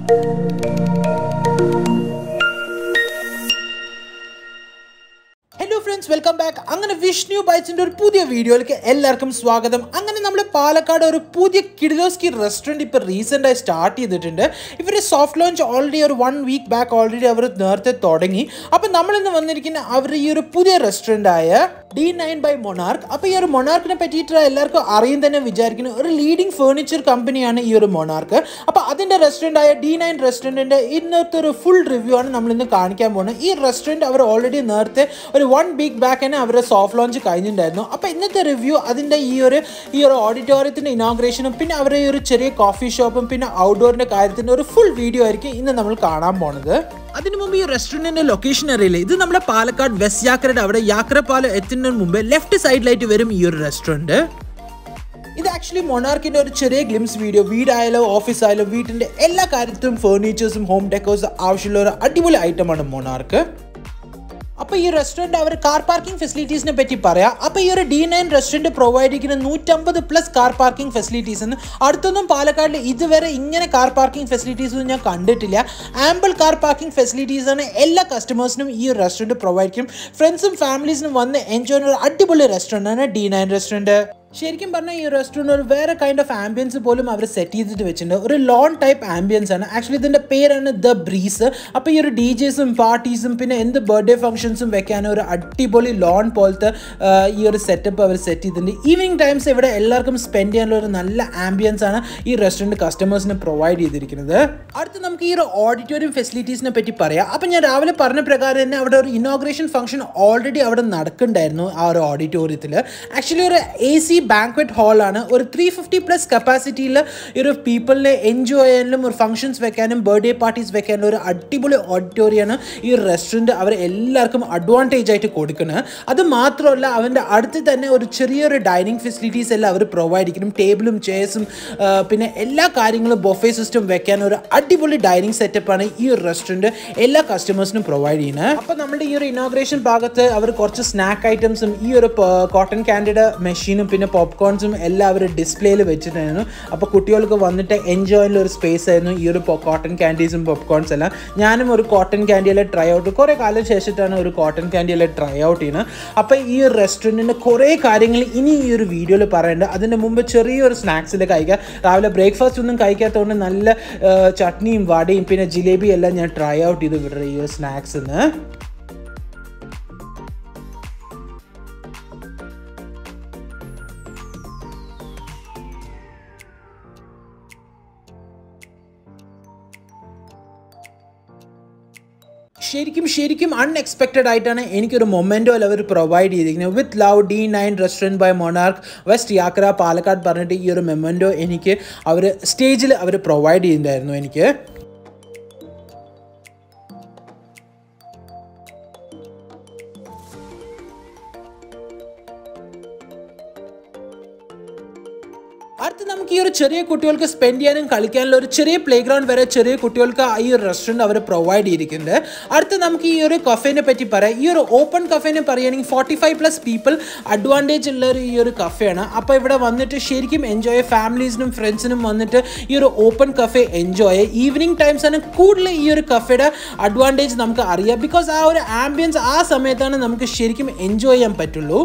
hello friends welcome back അങ്ങനെ വിഷ്ണു ബൈറ്റ്സിന്റെ ഒരു പുതിയ വീഡിയോയിലേക്ക് എല്ലാവർക്കും സ്വാഗതം അങ്ങനെ നമ്മൾ പാലക്കാട് ഒരു പുതിയ കിഡിലോസ്കി റെസ്റ്റോറൻറ്റ് ഇപ്പോൾ റീസെൻ്റ് ആയി സ്റ്റാർട്ട് ചെയ്തിട്ടുണ്ട് ഇവർ സോഫ്റ്റ് ലോഞ്ച് ഓൾറെഡി ഒരു വൺ വീക്ക് ബാക്ക് ഓൾറെഡി അവർ നേരത്തെ തുടങ്ങി അപ്പം നമ്മളിന്ന് വന്നിരിക്കുന്ന അവർ ഈ ഒരു പുതിയ റെസ്റ്റോറൻ്റ് ആയ ഡി നയൻ ബൈ മൊണാർക്ക് അപ്പോൾ ഈ ഒരു മൊണാർക്കിനെ പറ്റിയിട്ട് എല്ലാവർക്കും അറിയും തന്നെ വിചാരിക്കുന്നു ഒരു ലീഡിംഗ് ഫേർണിച്ചർ കമ്പനിയാണ് ഈ ഒരു മൊണാർക്ക് അപ്പോൾ അതിൻ്റെ റെസ്റ്റോറൻ്റ് ആയ ഡി നയൻ റെസ്റ്റോറൻറ്റിൻ്റെ ഇന്നത്തെ ഒരു ഫുൾ റിവ്യൂ ആണ് നമ്മൾ ഇന്ന് കാണിക്കാൻ പോകുന്നത് ഈ റെസ്റ്റോറൻറ്റ് അവർ ഓൾറെഡി നേരത്തെ ഒരു വൺ വീക്ക് ബാക്ക് തന്നെ അവരുടെ സോഫ്റ്റ് ലോഞ്ച് കഴിഞ്ഞിട്ടുണ്ടായിരുന്നു അപ്പോൾ ഇന്നത്തെ റിവ്യൂ അതിൻ്റെ ഈ ഒരു ഈ ഒരു ഓഡിറ്റോറിയത്തിൻ്റെ ഇനോഗ്രേഷനും പിന്നെ അവരുടെ ഈ ഒരു ചെറിയ കോഫി ഷോപ്പും പിന്നെ ഔട്ട്ഡോറിൻ്റെ കാര്യത്തിൻ്റെ ഒരു ഫുൾ വീഡിയോ ആയിരിക്കും ഇന്ന് നമ്മൾ കാണാൻ പോണത് അതിനു മുമ്പ് ഈ റെസ്റ്റോറൻറ്റിന്റെ ലൊക്കേഷൻ അറിയില്ല ഇത് നമ്മുടെ പാലക്കാട് വെസ്റ്റ് യാക്കരയുടെ അവിടെ യാക്കരപ്പാലം എത്തുന്നതിന് മുമ്പ് ലെഫ്റ്റ് സൈഡിലായിട്ട് വരും ഈ ഒരു റെസ്റ്റോറൻറ്റ് ഇത് ആക്ച്വലി മൊണാർക്കിന്റെ ഒരു ചെറിയ ഗ്ലിംസ് വീഡിയോ വീടായാലോ ഓഫീസ് ആയാലോ വീട്ടിന്റെ എല്ലാ കാര്യത്തിലും ഫേർണിച്ചേഴ്സും ഹോം ഡെക്കോഴ്സും ആവശ്യമുള്ള ഒരു അടിപൊളി ഐറ്റമാണ് മൊണാർക്ക് അപ്പോൾ ഈ റെസ്റ്റോറൻറ്റ് അവർ കാർ പാർക്കിംഗ് ഫെസിലിറ്റീസിനെ പറ്റി പറയാം അപ്പോൾ ഈ ഒരു ഡി നയൻ റെസ്റ്റോറൻറ്റ് പ്രൊവൈഡ് ചെയ്യുന്ന നൂറ്റമ്പത് പ്ലസ് കാർ പാർക്കിംഗ് ഫെസിലിറ്റീസ് എന്ന് അടുത്തൊന്നും പാലക്കാടിൽ ഇതുവരെ ഇങ്ങനെ കാർ പാർക്കിംഗ് ഫെസിലിറ്റീസ് ഒന്നും ഞാൻ കണ്ടിട്ടില്ല ആമ്പിൾ കാർ പാർക്കിംഗ് ഫെസിലിറ്റീസ് ആണ് എല്ലാ കസ്റ്റമേഴ്സിനും ഈ ഒരു റെസ്റ്റോറൻറ്റ് പ്രൊവൈഡ് ചെയ്യും ഫ്രണ്ട്സും ഫാമിലീസിനും വന്ന് എൻജോയ് ചെയ്യുന്ന ഒരു അടിപൊളി റെസ്റ്റോറൻ്റ് ആണ് ഡി നയൻ റെസ്റ്റോറൻറ്റ് ശരിക്കും പറഞ്ഞാൽ ഈ റെസ്റ്റോറൻറ്റ് ഒരു വേറെ കൈൻഡ് ഓഫ് ആംബിയൻസ് പോലും അവർ സെറ്റ് ചെയ്തിട്ട് വെച്ചിട്ടുണ്ട് ഒരു ലോൺ ടൈപ്പ് ആംബിയൻസ് ആണ് ആക്ച്വലി ഇതിൻ്റെ പേരാണ് ദ ബ്രീസ് അപ്പോൾ ഈ ഒരു ഡി ജെസും പാർട്ടീസും പിന്നെ എന്ത് ബർത്ത്ഡേ ഫംഗ്ഷൻസും വെക്കാൻ ഒരു അടിപൊളി ലോൺ പോലത്തെ ആ, ഈ ഒരു സെറ്റപ്പ് അവർ സെറ്റ് ചെയ്തിട്ടുണ്ട് ഈവനിങ് ടൈംസ് ഇവിടെ എല്ലാവർക്കും സ്പെൻഡ് ചെയ്യാനുള്ള ഒരു നല്ല ആംബിയൻസ് ആണ് ഈ റെസ്റ്റോറൻറ്റ് കസ്റ്റമേഴ്സിന് പ്രൊവൈഡ് ചെയ്തിരിക്കുന്നത് അടുത്ത് നമുക്ക് ഈ ഒരു ഓഡിറ്റോറിയം ഫെസിലിറ്റീസിനെ പറ്റി പറയാം അപ്പം ഞാൻ രാവിലെ പറഞ്ഞ പ്രകാരം തന്നെ അവിടെ ഒരു ഇനോഗ്രേഷൻ ഫംഗ്ഷൻ ഓൾറെഡി അവിടെ നടക്കുന്നുണ്ടായിരുന്നു ആ ഒരു ഓഡിറ്റോറിയത്തിൽ ആക്ച്വലി ഒരു എ സി ബാങ്ക്വറ്റ് ഹാളാണ് ഒരു ത്രീ ഫിഫ്റ്റി പ്ലസ് കപ്പാസിറ്റിയിൽ ഈ ഒരു പീപ്പിളിനെ എൻജോയ് ചെയ്യാനും ഒരു ഫംഗ്ഷൻസ് വെക്കാനും ബർത്ത്ഡേ പാർട്ടീസ് വെക്കാനും ഒരു അടിപൊളി ഓഡിറ്റോറിയമാണ് ഈ റെസ്റ്റോറൻറ്റ് അവർ എല്ലാവർക്കും അഡ്വാൻറ്റേജ് ആയിട്ട് കൊടുക്കുന്നത് അത് മാത്രമല്ല അവൻ്റെ അടുത്ത് തന്നെ ഒരു ചെറിയൊരു ഡൈനിങ് ഫെസിലിറ്റീസ് എല്ലാം അവർ പ്രൊവൈഡ് ചെയ്യും ടേബിളും ചെയർസും പിന്നെ എല്ലാ കാര്യങ്ങളും ബൊഫേ സിസ്റ്റം വെക്കാൻ ഒരു അടിപൊളി ഡൈനിങ് സെറ്റപ്പാണ് ഈ ഒരു റെസ്റ്റോറൻറ്റ് എല്ലാ കസ്റ്റമേഴ്സിനും പ്രൊവൈഡ് ചെയ്യുന്നത് അപ്പോൾ നമ്മുടെ ഈ ഒരു ഇനോഗ്രേഷൻ ഭാഗത്ത് അവർ കുറച്ച് സ്നാക്ക് ഐറ്റംസും ഈ ഒരു കോട്ടൺ ക്യാൻഡിയുടെ മെഷീനും പിന്നെ പോപ്കോൺസും എല്ലാം അവർ ഡിസ്പ്ലേയിൽ വെച്ചിട്ടായിരുന്നു അപ്പോൾ കുട്ടികൾക്ക് വന്നിട്ട് എൻജോയ് ചെയ്യുന്ന ഒരു സ്പേസ് ആയിരുന്നു ഈ ഒരു കോട്ടൺ ക്യാൻഡീസും പോപ്കോൺസ് എല്ലാം ഞാനും ഒരു കോട്ടൺ ക്യാൻഡിയിലെ ട്രൈ ഔട്ട് കുറേ കാലം ശേഷിച്ചിട്ടാണ് ഒരു കോട്ടൺ ക്യാൻഡിയിലെ ട്രൈ ഔട്ട് ചെയ്യുന്നത് അപ്പോൾ ഈ ഒരു റെസ്റ്റോറൻറ്റിൻ്റെ കുറേ കാര്യങ്ങൾ ഇനി ഈ ഒരു വീഡിയോയിൽ പറയേണ്ടത് അതിന് മുമ്പ് ചെറിയൊരു സ്നാക്സിൽ കഴിക്കുക രാവിലെ ബ്രേക്ക്ഫാസ്റ്റ് ഒന്നും കഴിക്കാത്തതുകൊണ്ട് നല്ല ആ, ചട്നിയും വടയും പിന്നെ ജിലേബിയും എല്ലാം ഞാൻ ട്രൈ ഔട്ട് ചെയ്ത് വിടുക ഈ ഒരു സ്നാക്സിന്ന് ശരിക്കും ശരിക്കും അൺഎക്സ്പെക്റ്റഡ് ആയിട്ടാണ് എനിക്കൊരു മൊമെൻറ്റോ അവർ പ്രൊവൈഡ് ചെയ്തിരിക്കുന്നത് with love D nine restaurant by Monarch West Yakkara Palakkad പറഞ്ഞിട്ട് ഈ ഒരു മൊമെൻറ്റോ എനിക്ക് അവർ സ്റ്റേജിൽ അവർ പ്രൊവൈഡ് ചെയ്യുന്നുണ്ടായിരുന്നു എനിക്ക് അടുത്ത് നമുക്ക് ഈ ഒരു ചെറിയ കുട്ടികൾക്ക് സ്പെൻഡ് ചെയ്യാനും കളിക്കാനുള്ള ഒരു ചെറിയ പ്ലേ ഗ്രൗണ്ട് വരെ ചെറിയ കുട്ടികൾക്ക് ഈ ഒരു റെസ്റ്റോറൻറ്റ് അവർ പ്രൊവൈഡ് ചെയ്തിരിക്കുന്നുണ്ട് അടുത്ത് നമുക്ക് ഈ ഒരു കഫേനെ പറ്റി പറയാം ഈ ഒരു ഓപ്പൺ കഫേനെ പറയുകയാണെങ്കിൽ forty five plus people advantage ഉള്ള ഒരു ഈ ഒരു കഫേയാണ് അപ്പോൾ ഇവിടെ വന്നിട്ട് ശരിക്കും എൻജോയ് ഫാമിലീസിനും ഫ്രണ്ട്സിനും വന്നിട്ട് ഈ ഒരു open cafe enjoy evening times ആണ് കൂടുതൽ ഈ ഒരു കഫേയുടെ അഡ്വാൻറ്റേജ് നമുക്ക് അറിയാം ബിക്കോസ് ആ ഒരു ആംബിയൻസ് ആ സമയത്താണ് നമുക്ക് ശരിക്കും എൻജോയ് ചെയ്യാൻ പറ്റുള്ളൂ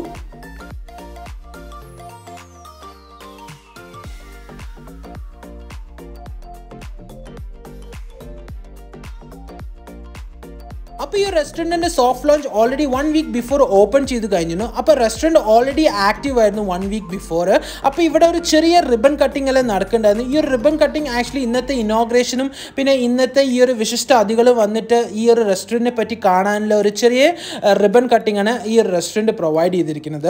അപ്പോൾ ഈ റെസ്റ്റോറൻറ്റിൻ്റെ soft launch already one week before open ചെയ്ത് കഴിഞ്ഞിരുന്നു അപ്പോൾ റെസ്റ്റോറൻറ്റ് ഓൾറെഡി ആക്റ്റീവ് ആയിരുന്നു വൺ വീക്ക് ബിഫോർ അപ്പോൾ ഇവിടെ ഒരു ചെറിയ റിബൺ കട്ടിംഗ് എല്ലാം നടക്കുന്നുണ്ടായിരുന്നു ഈ ഒരു റിബൺ കട്ടിംഗ് ആക്ച്വലി ഇന്നത്തെ ഇനോഗ്രേഷനും പിന്നെ ഇന്നത്തെ ഈ ഒരു വിശിഷ്ട അതികൾ വന്നിട്ട് ഈ ഒരു റെസ്റ്റോറൻറ്റിനെ പറ്റി കാണാനുള്ള ഒരു ചെറിയ റിബൺ കട്ടിംഗ് ആണ് ഈ ഒരു റെസ്റ്റോറൻറ്റ് പ്രൊവൈഡ് ചെയ്തിരിക്കുന്നത്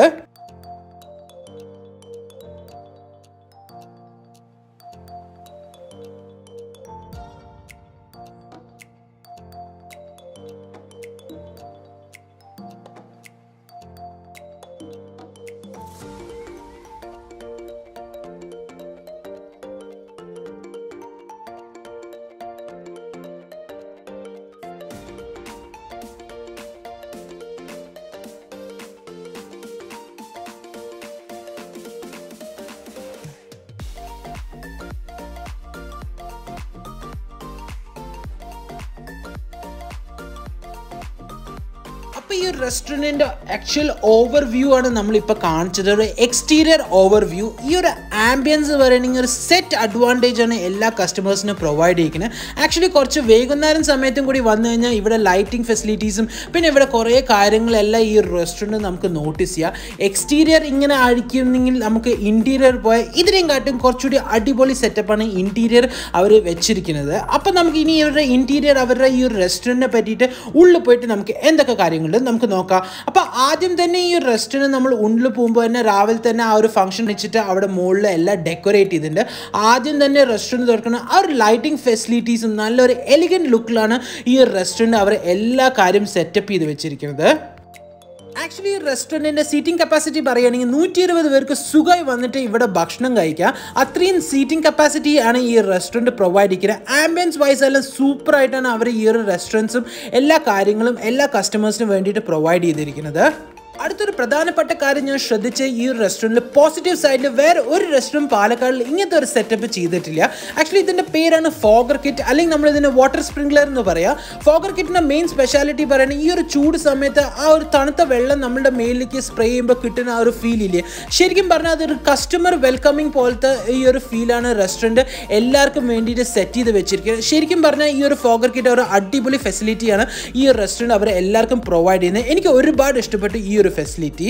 അപ്പോൾ ഈ റെസ്റ്റോറൻറ്റിൻ്റെ ആക്ച്വൽ ഓവർ വ്യൂ ആണ് നമ്മളിപ്പോൾ കാണിച്ചത് ഒരു എക്സ്റ്റീരിയർ ഓവർ വ്യൂ ഈ ഒരു ആംബിയൻസ് പറയുകയാണെങ്കിൽ ഒരു സെറ്റ് അഡ്വാൻറ്റേജ് ആണ് എല്ലാ കസ്റ്റമേഴ്സിനും പ്രൊവൈഡ് ചെയ്യുന്നത് ആക്ച്വലി കുറച്ച് വൈകുന്നേരം സമയത്തും കൂടി വന്നു കഴിഞ്ഞാൽ ഇവിടെ ലൈറ്റിംഗ് ഫെസിലിറ്റീസും പിന്നെ ഇവിടെ കുറേ കാര്യങ്ങളെല്ലാം ഈ റെസ്റ്റോറൻറ്റ് നമുക്ക് നോട്ടീസ് ചെയ്യാം എക്സ്റ്റീരിയർ ഇങ്ങനെ അഴിക്കുന്നെങ്കിൽ നമുക്ക് ഇൻറ്റീരിയർ പോയാൽ ഇതിനെയും കാട്ടും കുറച്ചുകൂടി അടിപൊളി സെറ്റപ്പാണ് ഇൻറ്റീരിയർ അവർ വെച്ചിരിക്കുന്നത് അപ്പോൾ നമുക്ക് ഇനി ഇവരുടെ ഇൻറ്റീരിയർ അവരുടെ ഈ ഒരു റെസ്റ്റോറൻറ്റിനെ പറ്റിയിട്ട് ഉള്ളിൽ പോയിട്ട് നമുക്ക് എന്തൊക്കെ കാര്യങ്ങളുണ്ട് നമുക്ക് നോക്കാം അപ്പോൾ ആദ്യം തന്നെ ഈ ഒരു റെസ്റ്റോറൻറ്റ് നമ്മൾ ഉള്ളിൽ പോകുമ്പോൾ തന്നെ രാവിലെ തന്നെ ആ ഒരു ഫംഗ്ഷൻ വെച്ചിട്ട് അവിടെ മുകളിൽ എല്ലാം ഡെക്കറേറ്റ് ചെയ്തിട്ടുണ്ട് ആദ്യം തന്നെ റെസ്റ്റോറൻറ്റ് തുറക്കുന്ന ആ ഒരു ലൈറ്റിംഗ് ഫെസിലിറ്റീസും നല്ലൊരു എലിഗൻറ്റ് ലുക്കിലാണ് ഈ ഒരു റെസ്റ്റോറൻറ്റ് അവർ എല്ലാ കാര്യം സെറ്റപ്പ് ചെയ്ത് വെച്ചിരിക്കുന്നത് ആക്ച്വലി ഈ റെസ്റ്റോറൻറ്റിൻ്റെ സീറ്റിംഗ് കപ്പാസിറ്റി പറയുകയാണെങ്കിൽ നൂറ്റി ഇരുപത് പേർക്ക് സുഖമായി വന്നിട്ട് ഇവിടെ ഭക്ഷണം കഴിക്കാം അത്രയും സീറ്റിംഗ് കപ്പാസിറ്റി ആണ് ഈ റെസ്റ്റോറൻറ്റ് പ്രൊവൈഡ് ചെയ്യുന്നത് ആംബിയൻസ് വൈസ് എല്ലാം സൂപ്പറായിട്ടാണ് അവർ ഈ ഒരു റെസ്റ്റോറൻറ്റ്സും എല്ലാ കാര്യങ്ങളും എല്ലാ കസ്റ്റമേഴ്സിനും വേണ്ടിയിട്ട് പ്രൊവൈഡ് ചെയ്തിരിക്കുന്നത് അടുത്തൊരു പ്രധാനപ്പെട്ട കാര്യം ഞാൻ ശ്രദ്ധിച്ച ഈ ഒരു റെസ്റ്റോറൻറ്റിൽ പോസിറ്റീവ് സൈഡിൽ വേറെ ഒരു റെസ്റ്റോറൻറ്റ് പാലക്കാടിൽ ഇങ്ങനത്തെ ഒരു സെറ്റപ്പ് ചെയ്തിട്ടില്ല ആക്ച്വലി ഇതിൻ്റെ പേരാണ് ഫോഗർ കിറ്റ് അല്ലെങ്കിൽ നമ്മൾ ഇതിന് വാട്ടർ സ്പ്രിംഗ്ലർ എന്ന് പറയാം ഫോഗർ കിറ്റിൻ്റെ മെയിൻ സ്പെഷ്യാലിറ്റി പറയുന്നത് ഈ ഒരു ചൂട് സമയത്ത് ആ ഒരു തണുത്ത വെള്ളം നമ്മുടെ മേലിലേക്ക് സ്പ്രേ ചെയ്യുമ്പോൾ കിട്ടുന്ന ആ ഒരു ഫീൽ ഇല്ലേ ശരിക്കും പറഞ്ഞാൽ അതൊരു കസ്റ്റമർ വെൽക്കമിങ് പോലത്തെ ഈ ഒരു ഫീലാണ് റെസ്റ്റോറൻറ്റ് എല്ലാവർക്കും വേണ്ടിയിട്ട് സെറ്റ് ചെയ്ത് വെച്ചിരിക്കുന്നത് ശരിക്കും പറഞ്ഞാൽ ഈ ഒരു ഫോഗർ കിറ്റ് ഒരു അടിപൊളി ഫെസിലിറ്റിയാണ് ഈ ഒരു റെസ്റ്റോറൻറ്റ് അവർ എല്ലാവർക്കും പ്രൊവൈഡ് ചെയ്യുന്നത് എനിക്ക് ഒരുപാട് ഇഷ്ടപ്പെട്ടു ഈ ഒരു ഫെസിലിറ്റി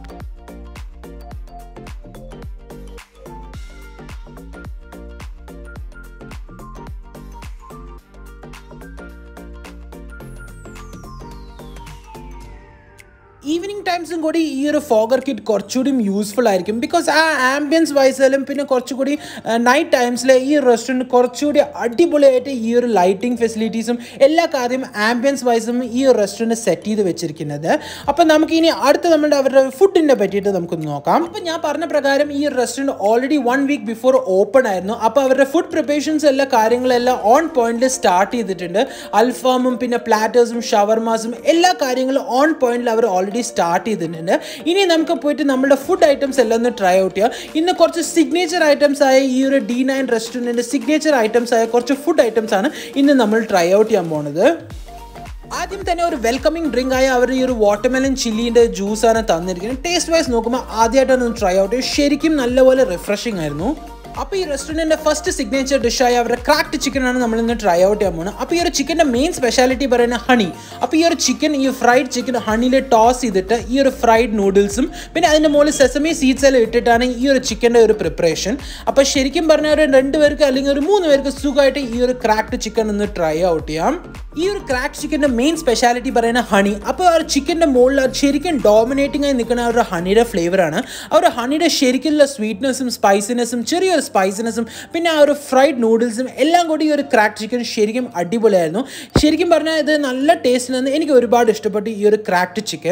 ഈവനിങ് ടൈംസും കൂടി ഈ ഒരു ഫോഗർ കിറ്റ് കുറച്ചുകൂടി യൂസ്ഫുൾ ആയിരിക്കും ബിക്കോസ് ആ ആംബിയൻസ് വൈസാലും പിന്നെ കുറച്ചുകൂടി നൈറ്റ് ടൈംസിൽ ഈ റെസ്റ്റോറൻറ്റ് കുറച്ചുകൂടി അടിപൊളിയായിട്ട് ഈ ഒരു ലൈറ്റിംഗ് ഫെസിലിറ്റീസും എല്ലാ കാര്യം ആംബിയൻസ് വൈസും ഈ ഒരു റെസ്റ്റോറൻറ്റ് സെറ്റ് ചെയ്ത് വെച്ചിരിക്കുന്നത് അപ്പോൾ നമുക്ക് ഇനി അടുത്ത നമ്മുടെ അവരുടെ ഫുഡിനെ പറ്റിയിട്ട് നമുക്കൊന്ന് നോക്കാം അപ്പോൾ ഞാൻ പറഞ്ഞ പ്രകാരം ഈ restaurant already one week before open ആയിരുന്നു അപ്പോൾ അവരുടെ ഫുഡ് പ്രിപ്പറേഷൻസ് എല്ലാ കാര്യങ്ങളെല്ലാം ഓൺ പോയിന്റിൽ സ്റ്റാർട്ട് ചെയ്തിട്ടുണ്ട് അൽഫാമും പിന്നെ പ്ലാറ്റേഴ്സും ഷവർമാസും എല്ലാ കാര്യങ്ങളും ഓൺ പോയിന്റിൽ അവർ ഓൾറെഡി സ്റ്റാർട്ട് ചെയ്തിട്ടുണ്ട് ഇനി നമുക്ക് പോയിട്ട് നമ്മുടെ ഫുഡ് ഐറ്റംസ് എല്ലാം ഒന്ന് ട്രൈ ഔട്ട് ചെയ്യാം ഇന്ന് കുറച്ച് സിഗ്നേച്ചർ ഐറ്റംസ് ആയ ഈ ഒരു ഡി നയൻ റെസ്റ്റോറൻറ്റിൻ്റെ സിഗ്നേച്ചർ ഐറ്റംസ് ആയ കുറച്ച് ഫുഡ് ഐറ്റംസ് ആണ് ഇന്ന് നമ്മൾ ട്രൈ ഔട്ട് ചെയ്യാൻ പോണത് ആദ്യം തന്നെ ഒരു വെൽക്കമിങ് ഡ്രിങ്ക് ആയ അവർ ഈ ഒരു വാട്ടർമെലൻ ചില്ലിൻ്റെ ജ്യൂസാണ് തന്നിരിക്കുന്നത് ടേസ്റ്റ് വൈസ് നോക്കുമ്പോൾ ആദ്യമായിട്ടാണ് ട്രൈ ഔട്ട് ചെയ്ത് ശരിക്കും നല്ലപോലെ റിഫ്രഷിംഗ് ആയിരുന്നു അപ്പോൾ ഈ റെസ്റ്റോറൻറ്റിൻ്റെ ഫസ്റ്റ് സിഗ്നേച്ചർ ഡിഷായ അവരുടെ ക്രാക്ട് ചിക്കൻ ആണ് നമ്മൾ ഇന്ന് ട്രൈ ഔട്ട് ചെയ്യാൻ പോകുന്നത് അപ്പോൾ ഈ ഒരു ചിക്കൻ്റെ മെയിൻ സ്പെഷ്യാലിറ്റി പറയുന്നത് ഹണി അപ്പോൾ ഈ ഒരു ചിക്കൻ ഈ ഫ്രൈഡ് ചിക്കൻ ഹണിയിൽ ടോസ് ചെയ്തിട്ട് ഈ ഒരു ഫ്രൈഡ് നൂഡിൽസും പിന്നെ അതിൻ്റെ മുകളിൽ സെസമി സീഡ്സ് എല്ലാം ഇട്ടിട്ടാണ് ഈ ഒരു ചിക്കൻ്റെ ഒരു പ്രിപ്പറേഷൻ അപ്പോൾ ശരിക്കും പറഞ്ഞാൽ ഒരു രണ്ട് പേർക്ക് അല്ലെങ്കിൽ ഒരു മൂന്ന് പേർക്ക് സുഖമായിട്ട് ഈ ഒരു ക്രാക്ട് ചിക്കൻ ഒന്ന് ട്രൈ ഔട്ട് ചെയ്യാം ഈ ഒരു ക്രാക്ട് ചിക്കൻ്റെ മെയിൻ സ്പെഷ്യാലിറ്റി പറയുന്ന ഹണി അപ്പോൾ ആ ഒരു ചിക്കൻ്റെ മുകളിൽ അത് ശരിക്കും ഡോമിനേറ്റിംഗ് ആയി നിൽക്കുന്ന ആ ഒരു ഹണിയുടെ ഫ്ലേവറാണ് ആ ഒരു ഹണിയുടെ ശരിക്കുള്ള സ്വീറ്റ്നെസ്സും സ്പൈസിനെസ്സും ചെറിയൊരു സ്പൈസിനെസ്സും പിന്നെ ആ ഒരു ഫ്രൈഡ് നൂഡിൽസും എല്ലാം കൂടി ഈ ഒരു ക്രാക്ട് ചിക്കൻ ശരിക്കും അടിപൊളിയായിരുന്നു ശരിക്കും പറഞ്ഞാൽ ഇത് നല്ല ടേസ്റ്റിനെന്ന് എനിക്ക് ഒരുപാട് ഇഷ്ടപ്പെട്ടു ഈ ഒരു ക്രാക്ട് ചിക്കൻ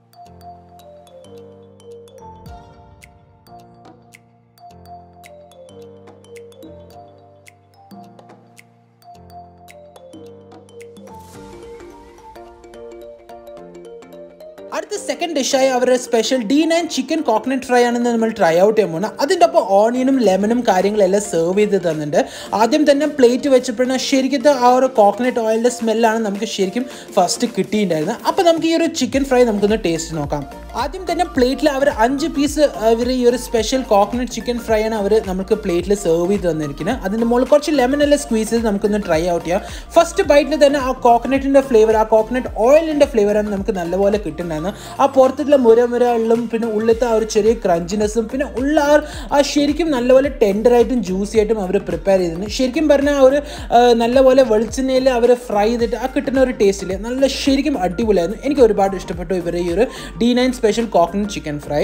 അടുത്ത സെക്കൻഡ് ഡിഷായി അവരുടെ special D nine chicken coconut fry ആണെന്ന് നമ്മൾ ട്രൈ ഔട്ട് ചെയ്യാൻ പോകുന്നത് അതിൻ്റെ ഒപ്പം ഓണിയനും ലെമണും കാര്യങ്ങളെല്ലാം സെർവ് ചെയ്ത് തന്നിട്ടുണ്ട് ആദ്യം തന്നെ പ്ലേറ്റ് വെച്ചപ്പോഴാണ് ശരിക്കത്തെ ആ ഒരു കോക്കനട്ട് ഓയിലിൻ്റെ സ്മെല്ലാണ് നമുക്ക് ശരിക്കും ഫസ്റ്റ് കിട്ടിയിട്ടുണ്ടായിരുന്നത് അപ്പോൾ നമുക്ക് ഈ ഒരു ചിക്കൻ ഫ്രൈ നമുക്കൊന്ന് ടേസ്റ്റ് നോക്കാം ആദ്യം തന്നെ പ്ലേറ്റിൽ അവർ അഞ്ച് പീസ് അവർ ഈ ഒരു സ്പെഷ്യൽ കോക്കനട്ട് ചിക്കൻ ഫ്രൈ ആണ് അവർ നമുക്ക് പ്ലേറ്റിൽ സെർവ് ചെയ്ത് തന്നിരിക്കുന്നത് അതിൻ്റെ മുകളിൽ കുറച്ച് ലെമൺ എല്ലാം സ്ക്വീസ് ചെയ്ത് നമുക്കൊന്ന് ട്രൈ ഔട്ട് ചെയ്യാം ഫസ്റ്റ് ബൈറ്റിൽ തന്നെ ആ കോക്കനട്ടിൻ്റെ ഫ്ലേവർ ആ കോക്കനട്ട് ഓയിലിൻ്റെ ഫ്ലേവറാണ് നമുക്ക് നല്ലപോലെ കിട്ടുന്നുണ്ടായിരുന്നത് ആ പുറത്തുള്ള മുര മുര ഉള്ളും പിന്നെ ഉള്ളിലത്തെ ആ ഒരു ചെറിയ ക്രഞ്ചിനെസ്സും പിന്നെ ഉള്ള ആ ആ ശരിക്കും നല്ലപോലെ ടെൻഡറായിട്ടും ജ്യൂസി ആയിട്ടും അവർ പ്രിപ്പയർ ചെയ്തിട്ടുണ്ട് ശരിക്കും പറഞ്ഞാൽ ആ ഒരു ആ, നല്ലപോലെ വെളിച്ചെണ്ണയിൽ അവർ ഫ്രൈ ചെയ്തിട്ട് ആ കിട്ടുന്ന ഒരു ടേസ്റ്റിൽ നല്ല ശരിക്കും അടിപൊളിയായിരുന്നു എനിക്ക് ഒരുപാട് ഇഷ്ടപ്പെട്ടു ഇവരുടെ ഈ ഒരു D nine special coconut chicken fry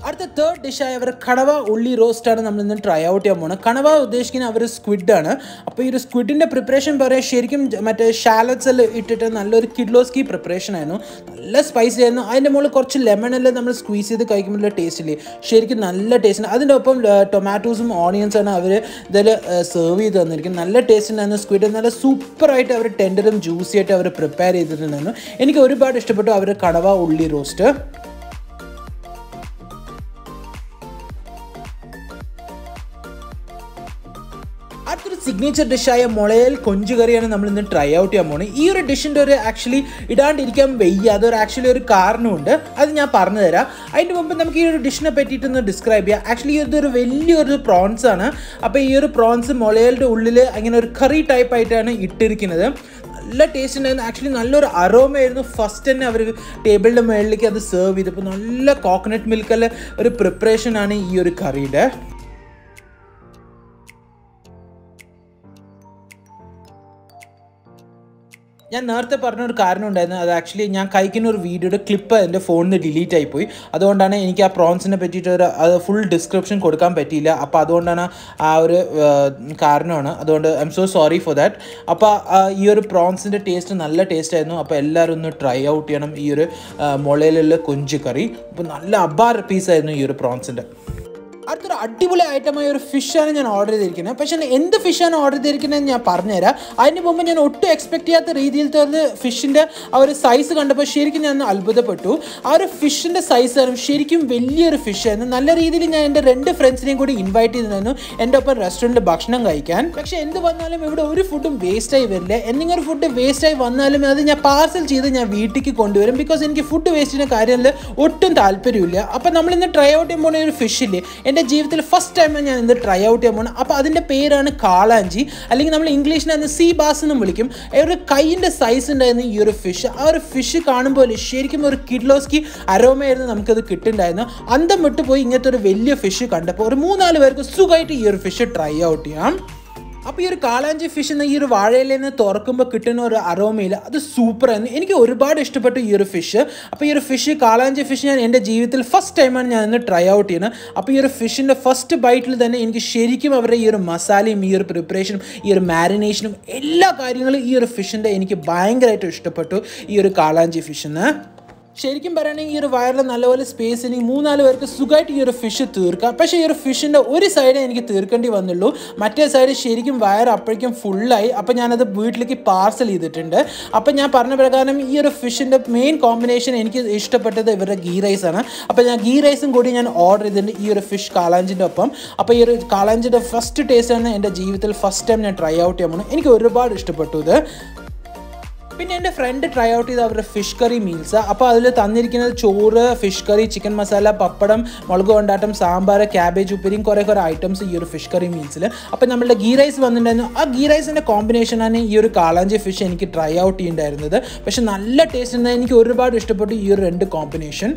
അടുത്ത തേർഡ് ഡിഷായ അവർ കണവ ഉള്ളി റോസ്റ്റാണ് നമ്മൾ ഇന്ന് ട്രൈ ഔട്ട് ചെയ്യാൻ പോകുന്നത് കണവ ഉദ്ദേശിക്കുന്ന അവർ സ്ക്വിഡാണ് അപ്പോൾ ഈ ഒരു സ്ക്വിഡിൻ്റെ പ്രിപ്പറേഷൻ പറയാൻ ശരിക്കും ജ- മറ്റേ ഷാലറ്റ്സ് എല്ലാം ഇട്ടിട്ട് നല്ലൊരു കിഡ്ലോസ്കി പ്രിപ്പറേഷൻ ആയിരുന്നു നല്ല സ്പൈസി ആയിരുന്നു അതിൻ്റെ മുകളിൽ കുറച്ച് ലെമൺ എല്ലാം നമ്മൾ സ്ക്വീസ് ചെയ്ത് കഴിക്കുമ്പോൾ ടേസ്റ്റ് ഇല്ലേ ശരിക്കും നല്ല ടേസ്റ്റ് അതിൻ്റെ ഒപ്പം ടൊമാറ്റോസും ഓണിയൻസാണ് അവർ ഇതിൽ സെർവ് ചെയ്ത് തന്നിരിക്കുന്നത് നല്ല ടേസ്റ്റ് ഉണ്ടായിരുന്നു സ്ക്വിഡ് നല്ല സൂപ്പറായിട്ട് അവർ ടെൻഡറും ജ്യൂസി ആയിട്ട് അവർ പ്രിപ്പയർ ചെയ്തിട്ടുണ്ടായിരുന്നു എനിക്ക് ഒരുപാട് ഇഷ്ടപ്പെട്ടു അവർ കണവ ഉള്ളി റോസ്റ്റ് അടുത്തൊരു സിഗ്നേച്ചർ ഡിഷായ മുളയൽ കൊഞ്ചു കറിയാണ് നമ്മൾ ഇന്ന് ട്രൈ ഔട്ട് ചെയ്യാൻ പോകുന്നത് ഈ ഒരു ഡിഷിൻ്റെ ഒരു ആക്ച്വലി ഇടാണ്ടിരിക്കാൻ വയ്യ അതൊരു ആക്ച്വലി ഒരു കാരണമുണ്ട് അത് ഞാൻ പറഞ്ഞു തരാം അതിന് മുമ്പ് നമുക്ക് ഈ ഒരു ഡിഷിനെ പറ്റിയിട്ടൊന്ന് ഡിസ്ക്രൈബ് ചെയ്യാം ആക്ച്വലി ഇതൊരു വലിയൊരു പ്രോൺസ് ആണ് അപ്പോൾ ഈ ഒരു പ്രോൺസ് മുളയലിൻ്റെ ഉള്ളിൽ അങ്ങനെ ഒരു കറി ടൈപ്പ് ആയിട്ടാണ് ഇട്ടിരിക്കുന്നത് നല്ല ടേസ്റ്റ് ഉണ്ടായിരുന്നു ആക്ച്വലി നല്ലൊരു അറോമയായിരുന്നു ഫസ്റ്റ് തന്നെ അവർ ടേബിളിൻ്റെ മുകളിലേക്ക് അത് സെർവ് ചെയ്തപ്പോൾ നല്ല കോക്കനട്ട് മിൽക്കല്ല ഒരു പ്രിപ്പറേഷനാണ് ഈ ഒരു കറിയുടെ ഞാൻ നേരത്തെ പറഞ്ഞ ഒരു കാരണം ഉണ്ടായിരുന്നു അത് ആക്ച്വലി ഞാൻ കഴിക്കുന്ന ഒരു വീഡിയോയുടെ ക്ലിപ്പ് എൻ്റെ ഫോണിൽ നിന്ന് ഡിലീറ്റ് ആയിപ്പോയി അതുകൊണ്ടാണ് എനിക്ക് ആ പ്രോൺസിനെ പറ്റിയിട്ട് ഒരു അത് ഫുൾ ഡിസ്ക്രിപ്ഷൻ കൊടുക്കാൻ പറ്റിയില്ല അപ്പോൾ അതുകൊണ്ടാണ് ആ ഒരു ആ, കാരണമാണ് അതുകൊണ്ട് I am so sorry for that അപ്പോൾ ആ, ഈ ഒരു പ്രോൺസിൻ്റെ ടേസ്റ്റ് നല്ല ടേസ്റ്റ് ആയിരുന്നു അപ്പോൾ എല്ലാവരും ഒന്ന് ട്രൈ ഔട്ട് ചെയ്യണം ഈ ഒരു ആ, മുളയിലുള്ള കൊഞ്ച് കറി അപ്പോൾ നല്ല അബാർ പീസായിരുന്നു ഈ ഒരു പ്രോൺസിൻ്റെ അടുത്തൊരു അടിപൊളി ഐറ്റമായ ഒരു ഫിഷാണ് ഞാൻ ഓർഡർ ചെയ്തിരിക്കുന്നത് പക്ഷേ എന്ത് ഫിഷാണ് ഓർഡർ ചെയ്തിരിക്കുന്നത് ഞാൻ പറഞ്ഞുതരാം അതിന് മുമ്പ് ഞാൻ ഒട്ടും എക്സ്പെക്ട് ചെയ്യാത്ത രീതിയിലത്തെ ഒരു ഫിഷിൻ്റെ ആ ഒരു സൈസ് കണ്ടപ്പോൾ ശരിക്കും ഞാൻ ഒന്ന് അത്ഭുതപ്പെട്ടു ആ ഒരു ഫിഷിൻ്റെ സൈസ് ആയിരുന്നു ശരിക്കും വലിയൊരു ഫിഷായിരുന്നു നല്ല രീതിയിൽ ഞാൻ എൻ്റെ രണ്ട് ഫ്രണ്ട്സിനെയും കൂടി ഇൻവൈറ്റ് ചെയ്തിരുന്നു എൻ്റെ ഒപ്പം റെസ്റ്റോറൻറ്റിൽ ഭക്ഷണം കഴിക്കാൻ പക്ഷേ എന്ത് വന്നാലും ഇവിടെ ഒരു ഫുഡും വേസ്റ്റായി വരില്ല എന്തെങ്കിലും ഒരു ഫുഡ് വേസ്റ്റായി വന്നാലും അത് ഞാൻ പാർസൽ ചെയ്ത് ഞാൻ വീട്ടിലേക്ക് കൊണ്ടുവരും ബിക്കോസ് എനിക്ക് ഫുഡ് വേസ്റ്റിൻ്റെ കാര്യത്തിൽ ഒട്ടും താല്പര്യമില്ല അപ്പം നമ്മൾ ഇന്ന് ട്രൈ ഔട്ട് ചെയ്യാൻ പോകുന്ന ഒരു ഫിഷ് ഇല്ലേ എൻ്റെ ജീവിതത്തിൽ ഫസ്റ്റ് ടൈം ഞാൻ ഇന്ന് ട്രൈ ഔട്ട് ചെയ്യാൻ പോകുന്നത് അപ്പോൾ അതിൻ്റെ പേരാണ് കാളാഞ്ചി അല്ലെങ്കിൽ നമ്മൾ ഇംഗ്ലീഷിൽ അതിന് സീ ബാസ് എന്നും വിളിക്കും ഒരു കൈയിൻ്റെ സൈസ് ഉണ്ടായിരുന്നു ഈ ഒരു ഫിഷ് ആ ഒരു ഫിഷ് കാണുമ്പോൾ ശരിക്കും ഒരു കിഡ്ലോസ്കി അരോമയായിരുന്നു നമുക്കത് കിട്ടുന്നുണ്ടായിരുന്നു അന്തം വിട്ട് പോയി ഇങ്ങനത്തെ ഒരു വലിയ ഫിഷ് കണ്ടപ്പോൾ ഒരു മൂന്നാല് പേർക്ക് സുഖമായിട്ട് ഈ ഒരു ഫിഷ് ട്രൈ ഔട്ട് ചെയ്യാം അപ്പോൾ ഈ ഒരു കാളാഞ്ചി ഫിഷ് എന്ന ഈ ഒരു വാഴയില നിന്ന് തുറക്കുമ്പോൾ കിട്ടുന്ന ഒരു അറോമയിൽ അത് സൂപ്പറായിരുന്നു എനിക്ക് ഒരുപാട് ഇഷ്ടപ്പെട്ടു ഈ ഒരു ഫിഷ് അപ്പോൾ ഈ ഒരു ഫിഷ് കാളാഞ്ചി ഫിഷ് ഞാൻ എൻ്റെ ജീവിതത്തിൽ ഫസ്റ്റ് ടൈമാണ് ഞാൻ ഇന്ന് ട്രൈ ഔട്ട് ചെയ്യുന്നത് അപ്പോൾ ഈ ഒരു ഫിഷിൻ്റെ ഫസ്റ്റ് ബൈറ്റിൽ തന്നെ എനിക്ക് ശരിക്കും അവരുടെ ഈ ഒരു മസാലയും ഈ ഒരു പ്രിപ്പറേഷനും ഈ ഒരു മാരിനേഷനും എല്ലാ കാര്യങ്ങളും ഈ ഒരു ഫിഷിൻ്റെ എനിക്ക് ഭയങ്കരമായിട്ട് ഇഷ്ടപ്പെട്ടു ഈ ഒരു കാളാഞ്ചി ഫിഷിന് ശരിക്കും പറയുകയാണെങ്കിൽ ഈ ഒരു വയറിൽ നല്ലപോലെ സ്പേസ് ഇനി മൂന്നാല് പേർക്ക് സുഖമായിട്ട് ഈ ഒരു ഫിഷ് തീർക്കാം പക്ഷേ ഈ ഒരു ഫിഷിൻ്റെ ഒരു സൈഡേ എനിക്ക് തീർക്കേണ്ടി വന്നുള്ളൂ മറ്റേ സൈഡ് ശരിക്കും വയർ അപ്പോഴേക്കും ഫുള്ളായി അപ്പോൾ ഞാനത് വീട്ടിലേക്ക് പാർസൽ ചെയ്തിട്ടുണ്ട് അപ്പോൾ ഞാൻ പറഞ്ഞ പ്രകാരം ഈ ഒരു ഫിഷിൻ്റെ മെയിൻ കോമ്പിനേഷൻ എനിക്ക് ഇഷ്ടപ്പെട്ടത് ഇവരുടെ ഗീ റൈസ് ആണ് അപ്പോൾ ഞാൻ ഗീ റൈസും കൂടി ഞാൻ ഓർഡർ ചെയ്തിട്ടുണ്ട് ഈ ഒരു ഫിഷ് കാളാഞ്ചിൻ്റെ ഒപ്പം അപ്പോൾ ഈ ഒരു കാളാഞ്ചിൻ്റെ ഫസ്റ്റ് ടേസ്റ്റാണ് എൻ്റെ ജീവിതത്തിൽ ഫസ്റ്റ് ടൈം ഞാൻ ട്രൈ ഔട്ട് ചെയ്യാൻ പോകുന്നത് എനിക്ക് ഒരുപാട് ഇഷ്ടപ്പെട്ടു ഇത് പിന്നെ എൻ്റെ ഫ്രണ്ട് ട്രൈ ഔട്ട് ചെയ്ത അവരുടെ ഫിഷ് കറി മീൽസ് അപ്പോൾ അതിൽ തന്നിരിക്കുന്നത് ചോറ് fish curry chicken masala pappadam മുളക് കൊണ്ടാട്ടം സാമ്പാർ ക്യാബേജ് ഉപ്പരിയും കുറേ കുറേ ഐറ്റംസ് ഈ ഒരു ഫിഷ് കറി മീൽസിൽ അപ്പോൾ നമ്മളുടെ ഗീ റൈസ് വന്നിട്ടുണ്ടായിരുന്നു ആ ഗീ റൈസിൻ്റെ കോമ്പിനേഷനാണ് ഈ ഒരു കാളാഞ്ചി ഫിഷ് എനിക്ക് ട്രൈ ഔട്ട് ചെയ്യുന്നുണ്ടായിരുന്നത് പക്ഷെ നല്ല ടേസ്റ്റ് ഉണ്ടായി എനിക്ക് ഒരുപാട് ഇഷ്ടപ്പെട്ടു ഈ ഒരു രണ്ട് കോമ്പിനേഷൻ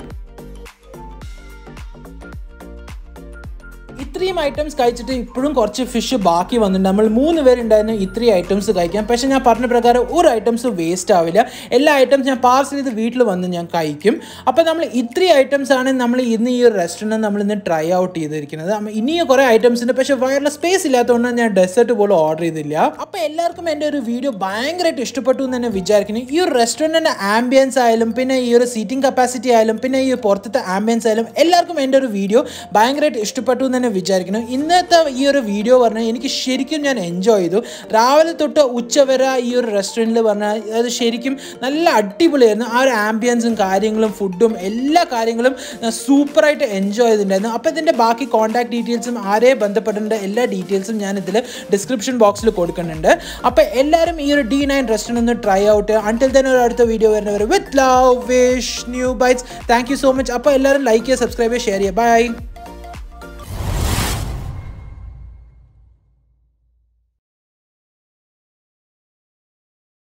ഇത്രയും ഐറ്റംസ് കഴിച്ചിട്ട് ഇപ്പോഴും കുറച്ച് ഫിഷ് ബാക്കി വന്നിട്ടുണ്ട് നമ്മൾ മൂന്ന് പേരുണ്ടായിരുന്നു ഇത്രയും ഐറ്റംസ് കഴിക്കാം പക്ഷെ ഞാൻ പറഞ്ഞ പ്രകാരം ഒരു ഐറ്റംസ് വേസ്റ്റ് ആവില്ല എല്ലാ ഐറ്റംസ് ഞാൻ പാർസൽ ചെയ്ത് വീട്ടിൽ വന്ന് ഞാൻ കഴിക്കും അപ്പോൾ നമ്മൾ ഇത്രയും ഐറ്റംസ് ആണ് നമ്മൾ ഇന്ന് ഈ ഒരു റെസ്റ്റോറൻറ്റ് നമ്മൾ ഇന്ന് ട്രൈ ഔട്ട് ചെയ്തിരിക്കുന്നത് അപ്പൊ ഇനിയും കുറേ ഐറ്റംസ് ഉണ്ട് പക്ഷേ വയറിൽ സ്പേസ് ഇല്ലാത്തതുകൊണ്ട് ഞാൻ ഡെസേർട്ട് പോലും ഓർഡർ ചെയ്തില്ല അപ്പോൾ എല്ലാവർക്കും എൻ്റെ ഒരു വീഡിയോ ഭയങ്കരമായിട്ട് ഇഷ്ടപ്പെട്ടു എന്ന് തന്നെ വിചാരിക്കുന്നു ഈ ഒരു റെസ്റ്റോറൻറ്റിൻ്റെ ആംബിയൻസ് ആയാലും പിന്നെ ഈ ഒരു സീറ്റിംഗ് കപ്പാസിറ്റി ആയാലും പിന്നെ ഈ പുറത്തത്തെ ആംബിയൻസ് ആയാലും എല്ലാവർക്കും എൻ്റെ ഒരു വീഡിയോ ഭയങ്കരമായിട്ട് ഇഷ്ടപ്പെട്ടു എന്ന് തന്നെ വിചാരിക്കുന്നു ഇന്നത്തെ ഈ ഒരു വീഡിയോ പറഞ്ഞാൽ എനിക്ക് ശരിക്കും ഞാൻ എൻജോയ് ചെയ്തു രാവിലെ തൊട്ട് ഉച്ച വരെ ഈ ഒരു റെസ്റ്റോറൻറ്റിൽ പറഞ്ഞാൽ അത് ശരിക്കും നല്ല അടിപൊളിയായിരുന്നു ആ ഒരു ആംബിയൻസും കാര്യങ്ങളും ഫുഡും എല്ലാ കാര്യങ്ങളും ഞാൻ സൂപ്പറായിട്ട് എൻജോയ് ചെയ്തിട്ടുണ്ടായിരുന്നു അപ്പോൾ ഇതിൻ്റെ ബാക്കി കോൺടാക്ട് ഡീറ്റെയിൽസും ആരെ ബന്ധപ്പെടേണ്ട എല്ലാ ഡീറ്റെയിൽസും ഞാൻ ഇതിൽ ഡിസ്ക്രിപ്ഷൻ ബോക്സിൽ കൊടുക്കുന്നുണ്ട് അപ്പോൾ എല്ലാവരും ഈ ഒരു ഡി നയൻ റെസ്റ്റോറൻറ്റ് ഒന്ന് ട്രൈ ഔട്ട് അൺടിൽ തന്നെ ഒരു അടുത്ത വീഡിയോ വരുന്നവർ with love wish new bites thank you so much അപ്പോൾ എല്ലാവരും ലൈക്ക് ചെയ്യുക സബ്സ്ക്രൈബ് ചെയ്യുക ഷെയർ ചെയ്യുക ബൈ